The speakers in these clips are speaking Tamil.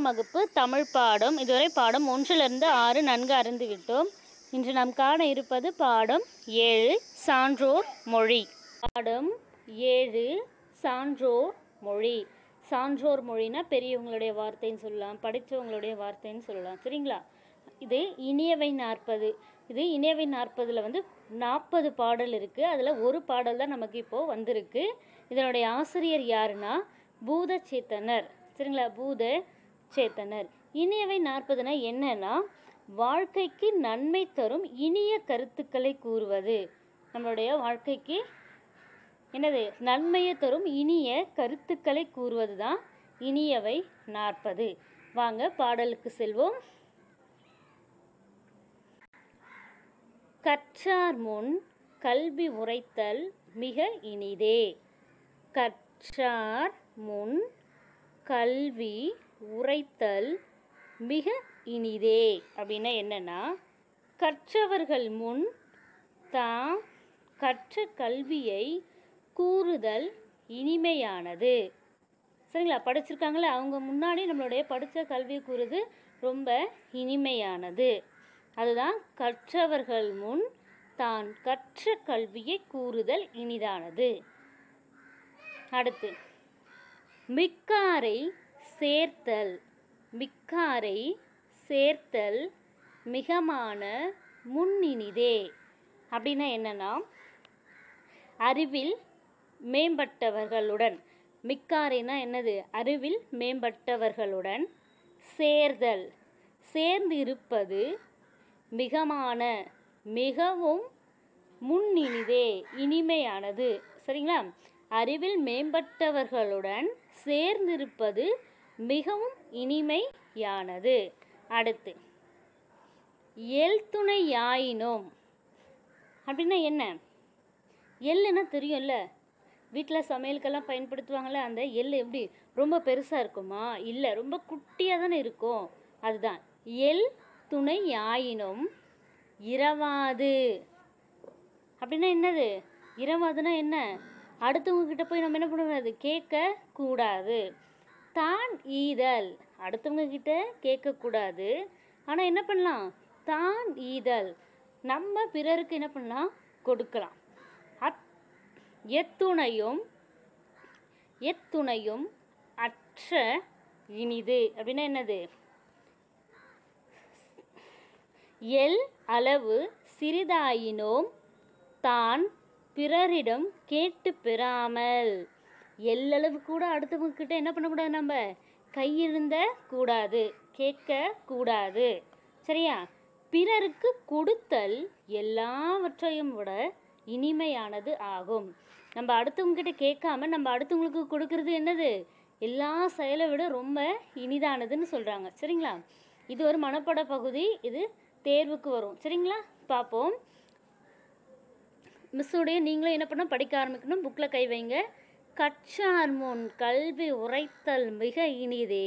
மூன்றாம் வகுப்பு தமிழ் பாடம் இதுவரை பாடம் ஒன்றிலிருந்து ஆறு நன்கு அறிந்து விட்டோம் இன்று நாம் காண இருப்பது பாடம் ஏழு சான்றோர் மொழி பாடம் ஏழு சான்றோர் மொழி சான்றோர் மொழினா பெரியவங்களுடைய வார்த்தைன்னு சொல்லலாம் படித்தவங்களுடைய வார்த்தைன்னு சொல்லலாம் சரிங்களா இது இனியவை நாற்பது இது இனியவை நாற்பதில் வந்து நாற்பது பாடல் இருக்குது அதில் ஒரு பாடல் தான் நமக்கு இப்போது வந்திருக்கு இதனுடைய ஆசிரியர் யாருன்னா பூத சேத்தனர் சரிங்களா பூத சேத்தனர் இனியவை நாற்பதுனா என்னன்னா வாழ்க்கைக்கு நன்மை தரும் இனிய கருத்துக்களை கூறுவது நம்மளுடைய வாழ்க்கைக்கு என்னது நன்மையை தரும் இனிய கருத்துக்களை கூறுவது தான் இனியவை நாற்பது வாங்க பாடலுக்கு செல்வோம் கற்றார் முன் கல்வி உரைத்தல் மிக இனிதே கற்றார் முன் கல்வி உரைத்தல் மிக இனிதே அப்படின்னா என்னன்னா கற்றவர்கள் முன் தாம் கற்ற கல்வியை கூறுதல் இனிமையானது சரிங்களா படிச்சிருக்காங்களே அவங்க முன்னாடி நம்மளுடைய படித்த கல்வி கூறுது ரொம்ப இனிமையானது அதுதான் கற்றவர்கள் முன் தான் கற்ற கல்வியை கூறுதல் இனிதானது அடுத்து மிக்காரை சேர்த்தல் மிக்காரை சேர்த்தல் மிகமான முன்னினிதே அப்படின்னா என்னன்னா அறிவில் மேம்பட்டவர்களுடன் மிக்காரைனா என்னது அறிவில் மேம்பட்டவர்களுடன் சேர்தல் சேர்ந்து இருப்பது மிகமான மிகவும் முன்னினிதே இனிமையானது சரிங்களா அறிவில் மேம்பட்டவர்களுடன் சேர்ந்திருப்பது மிகவும் இனிமையானது அடுத்து எல்துணை யாயினோம் அப்படின்னா என்ன எள்ளுன்னா தெரியும்ல வீட்டில் சமையலுக்கெல்லாம் பயன்படுத்துவாங்கள்ல அந்த எள் எப்படி ரொம்ப பெருசாக இருக்குமா இல்லை ரொம்ப குட்டியாக தானே இருக்கும் அதுதான் எள் துணை யாயினும் இரவாது அப்படின்னா என்னது இரவாதுன்னா என்ன அடுத்தவங்க கிட்ட போய் நம்ம என்ன பண்ணக்கூடாது கேட்க கூடாது தான் ஈதல் அடுத்தவங்க கிட்ட கேட்கக்கூடாது ஆனால் என்ன பண்ணலாம் தான் ஈதல் நம்ம பிறருக்கு என்ன பண்ணலாம் கொடுக்கலாம் அத் எத்துணையும் எத்துணையும் அற்ற இனிது அப்படின்னா என்னது எல் அளவு சிறிதாயினோம் தான் பிறரிடம் கேட்டு பெறாமல் எல்லளவு கூட அடுத்தவங்க கிட்ட என்ன பண்ணக்கூடாது நம்ம கையிருந்த கூடாது கேட்க கூடாது சரியா பிறருக்கு கொடுத்தல் எல்லாவற்றையும் விட இனிமையானது ஆகும் நம்ம அடுத்தவங்க கிட்ட கேட்காம நம்ம அடுத்தவங்களுக்கு கொடுக்கறது என்னது எல்லா செயலை விட ரொம்ப இனிதானதுன்னு சொல்கிறாங்க சரிங்களா இது ஒரு மனப்பட பகுதி இது தேர்வுக்கு வரும் சரிங்களா பார்ப்போம் மிஸ்ஸுடைய நீங்களும் என்ன பண்ண படிக்க ஆரம்பிக்கணும் புக்கில் கை வைங்க கற்றார் முன் கல்வி உரைத்தல் மிக இனிதே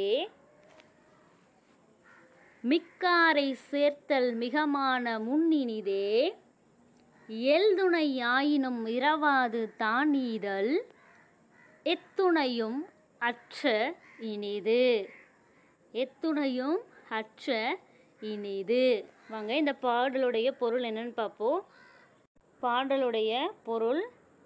மிக்காரை சேர்த்தல் மிகமான முன்னினிதே எல்துணை யாயினும் இரவாது தானீதல் எத்துணையும் அற்ற இனிது எத்துணையும் அற்ற இனிது வாங்க இந்த பாடலுடைய பொருள் என்னன்னு பார்ப்போம் பாடலுடைய பொருள்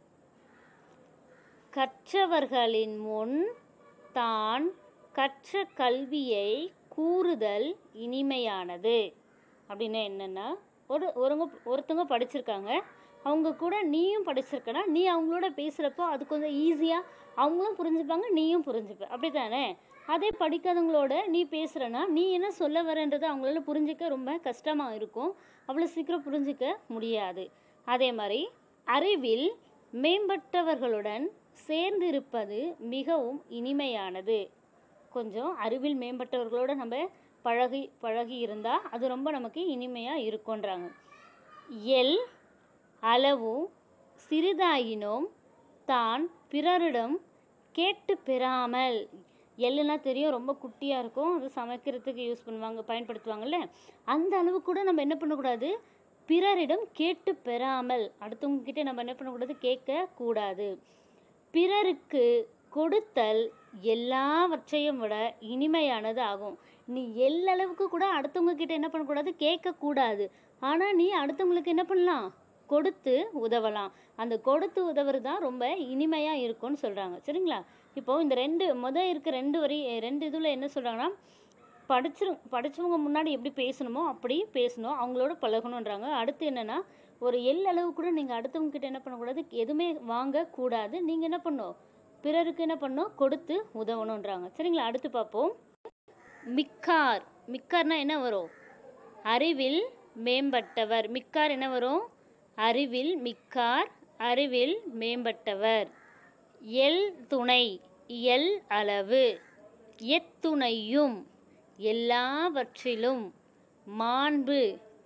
கற்றவர்களின் முன் தான் கற்ற கல்வியை கூறுதல் இனிமையானது அப்படின்னா என்னென்னா ஒரு ஒருங்க ஒருத்தவங்க படிச்சிருக்காங்க அவங்க கூட நீயும் படிச்சிருக்கனா நீ அவங்களோட பேசுகிறப்போ அது கொஞ்சம் ஈஸியாக அவங்களும் புரிஞ்சுப்பாங்க நீயும் புரிஞ்சுப்ப அப்படி தானே அதே படிக்காதவங்களோட நீ பேசுகிறனா நீ என்ன சொல்ல வரன்றது அவங்களால புரிஞ்சிக்க ரொம்ப கஷ்டமாக இருக்கும் அவ்வளோ சீக்கிரம் புரிஞ்சிக்க முடியாது அதே மாதிரி அறிவில் மேம்பட்டவர்களுடன் சேர்ந்து இருப்பது மிகவும் இனிமையானது கொஞ்சம் அறிவில் மேம்பட்டவர்களோட நம்ம பழகி பழகி இருந்தால் அது ரொம்ப நமக்கு இனிமையாக இருக்குன்றாங்க எல் அளவு சிறிதாயினும் தான் பிறரிடம் கேட்டு பெறாமல் எள்ளுனா தெரியும் ரொம்ப குட்டியாக இருக்கும் அது சமைக்கிறதுக்கு யூஸ் பண்ணுவாங்க பயன்படுத்துவாங்கல்ல அந்த அளவு கூட நம்ம என்ன பண்ணக்கூடாது பிறரிடம் கேட்டு பெறாமல் அடுத்தவங்க கிட்ட நம்ம என்ன பண்ணக்கூடாது கேட்க கூடாது பிறருக்கு கொடுத்தல் எல்லாவற்றையும் விட இனிமையானது ஆகும் நீ எல்லளவுக்கு கூட அடுத்தவங்க கிட்ட என்ன பண்ணக்கூடாது கேட்கக்கூடாது ஆனால் நீ அடுத்தவங்களுக்கு என்ன பண்ணலாம் கொடுத்து உதவலாம் அந்த கொடுத்து உதவுறது தான் ரொம்ப இனிமையாக இருக்கும்னு சொல்கிறாங்க சரிங்களா இப்போ இந்த ரெண்டு முத இருக்க ரெண்டு வரி ரெண்டு இதில் என்ன சொல்கிறாங்கன்னா படிச்சிரு படித்தவங்க முன்னாடி எப்படி பேசணுமோ அப்படி பேசணும் அவங்களோட பழகணுன்றாங்க அடுத்து என்னென்னா ஒரு எல்லளவு கூட நீங்கள் அடுத்தவங்க கிட்ட என்ன பண்ணக்கூடாது எதுவுமே வாங்கக்கூடாது நீங்கள் என்ன பண்ணணும் பிறருக்கு என்ன பண்ணணும் கொடுத்து உதவணுன்றாங்க சரிங்களா அடுத்து பார்ப்போம் மிக்கார் மிக்கார்னா என்ன வரும் அறிவில் மேம்பட்டவர் மிக்கார் என்ன வரும் அறிவில் மிக்கார் அறிவில் மேம்பட்டவர் எல் துணை எல் அளவு எத்துணையும் எல்லாவற்றிலும் மாண்பு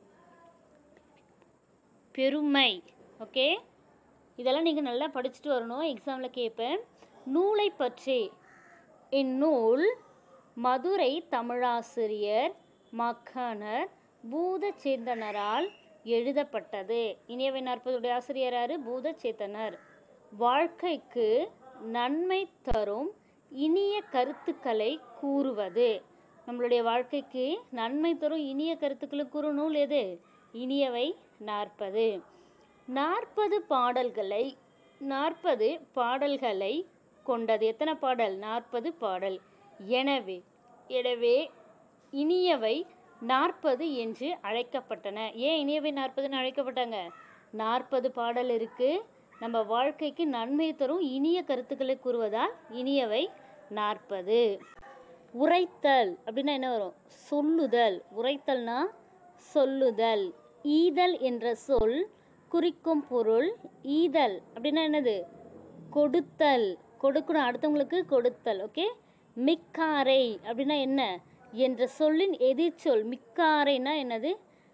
பெருமை ஓகே இதெல்லாம் நீங்கள் நல்லா படிச்சுட்டு வரணும் எக்ஸாமில் கேட்பேன் நூலை பற்றி இந்நூல் மதுரை தமிழாசிரியர் மக்கானர் பூதச்சேந்தனரால் எழுதப்பட்டது இனியவை நாற்பதுடைய ஆசிரியர் யாரு பூதச்சேத்தனர் வாழ்க்கைக்கு நன்மை தரும் இனிய கருத்துக்களை கூறுவது நம்மளுடைய வாழ்க்கைக்கு நன்மை தரும் இனிய கருத்துக்களை கூறும் நூல் எது இனியவை நாற்பது நாற்பது பாடல்களை நாற்பது பாடல்களை கொண்டது எத்தனை பாடல் நாற்பது பாடல் எனவே எனவே இனியவை நாற்பது என்று அழைக்கப்பட்டன ஏன் இனியவை நாற்பதுன்னு அழைக்கப்பட்டாங்க நாற்பது பாடல் இருக்கு நம்ம வாழ்க்கைக்கு நன்மை தரும் இனிய கருத்துக்களை கூறுவதால் இனியவை நாற்பது உரைத்தல் அப்படின்னா என்ன வரும் சொல்லுதல் உரைத்தல்னா சொல்லுதல் ஈதல் என்ற சொல் குறிக்கும் பொருள் ஈதல் அப்படின்னா என்னது கொடுத்தல் கொடுக்கணும் அடுத்தவங்களுக்கு கொடுத்தல் ஓகே மிக்காரை அப்படின்னா என்ன என்ற சொல்லின் எதிர்ச்சொல் மிக்காரைனா என்னது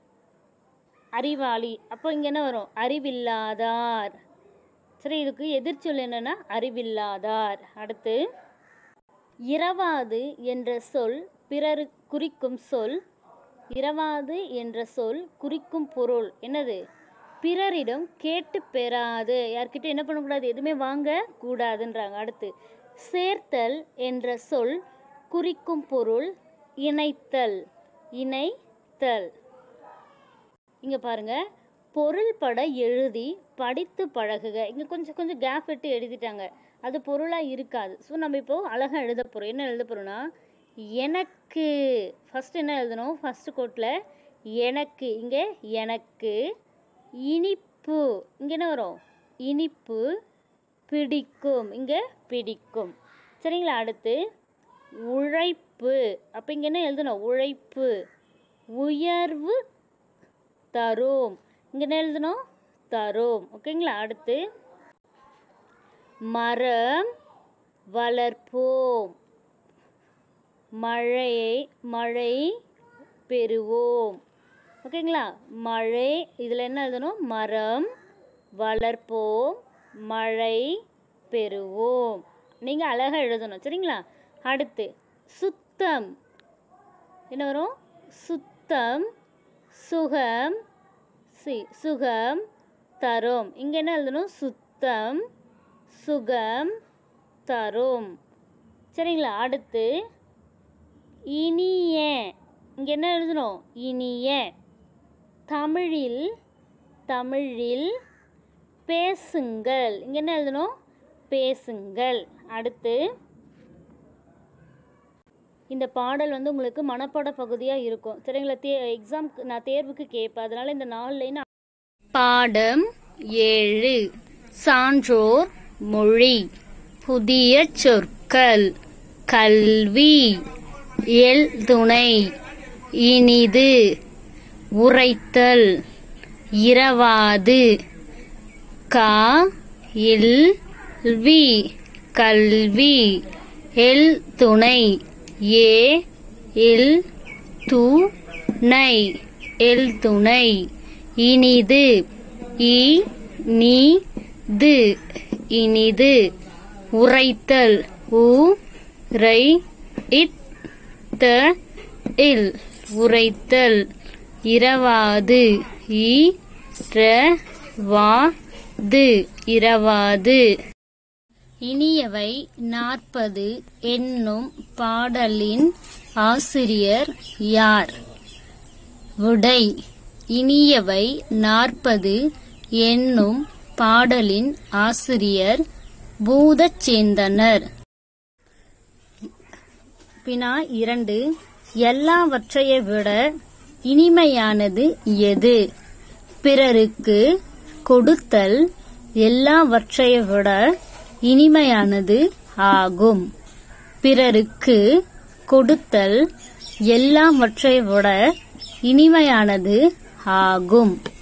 அறிவாளி அப்போ இங்கே என்ன வரும் அறிவில்லாதார் சரி இதுக்கு எதிர்ச்சொல் என்னன்னா அறிவில்லாதார் அடுத்து இரவாது என்ற சொல் பிறரு குறிக்கும் சொல் இரவாது என்ற சொல் குறிக்கும் பொருள் என்னது பிறரிடம் கேட்டு பெறாது யார்கிட்ட என்ன பண்ணக்கூடாது எதுவுமே வாங்க கூடாதுன்றாங்க அடுத்து சேர்த்தல் என்ற சொல் குறிக்கும் பொருள் இணைத்தல் இணைத்தல் இங்கே பாருங்க பொருள் பட எழுதி படித்து பழகுக இங்கே கொஞ்சம் கொஞ்சம் கேப் விட்டு எழுதிட்டாங்க அது பொருளாக இருக்காது ஸோ நம்ம இப்போ அழகாக எழுத போகிறோம் என்ன எழுத போகிறோம்னா எனக்கு ஃபஸ்ட் என்ன எழுதணும் ஃபஸ்ட்டு கோட்டில் எனக்கு இங்கே எனக்கு இனிப்பு இங்கே என்ன வரும் இனிப்பு பிடிக்கும் இங்கே பிடிக்கும் சரிங்களா அடுத்து உழைப்பு அப்போ இங்கே என்ன எழுதணும் உழைப்பு உயர்வு தரும் இங்கே என்ன எழுதணும் தரும் ஓகேங்களா அடுத்து மரம் வளர்ப்போம் மழையை மழை பெறுவோம் ஓகேங்களா மழை இதில் என்ன எழுதணும் மரம் வளர்ப்போம் மழை பெறுவோம் நீங்கள் அழகாக எழுதணும் சரிங்களா அடுத்து சுத்தம் என்ன வரும் சுத்தம் சுகம் சி சுகம் தரும் இங்கே என்ன எழுதணும் சுத்தம் சுகம் தரும் சரிங்களா அடுத்து இனிய இங்கே என்ன எழுதணும் இனிய தமிழில் தமிழில் பேசுங்கள் இங்கே என்ன எழுதணும் பேசுங்கள் அடுத்து இந்த பாடல் வந்து உங்களுக்கு மனப்பாட பகுதியாக இருக்கும் சரிங்களா தே எக்ஸாம் நான் தேர்வுக்கு கேட்பேன் அதனால இந்த நாலு லைன் பாடம் ஏழு சான்றோர் மொழி புதிய சொற்கள் கல்வி எல் துணை இனிது உரைத்தல் இரவாது கா இல் வி கல்வி எல் துணை ஏ இல் து நை எல் துணை இனிது இ நீ து இனிது உரைத்தல் உ ரை இத் த இல் உரைத்தல் இரவாது இ ர வா து இரவாது இனியவை நாற்பது என்னும் பாடலின் ஆசிரியர் யார் விடை இனியவை நாற்பது என்னும் பாடலின் ஆசிரியர் பூதச்சேந்தனர் வினா இரண்டு எல்லாவற்றைய விட இனிமையானது எது பிறருக்கு கொடுத்தல் எல்லாவற்றைய விட இனிமையானது ஆகும் பிறருக்கு கொடுத்தல் எல்லாவற்றை விட இனிமையானது ஆகும்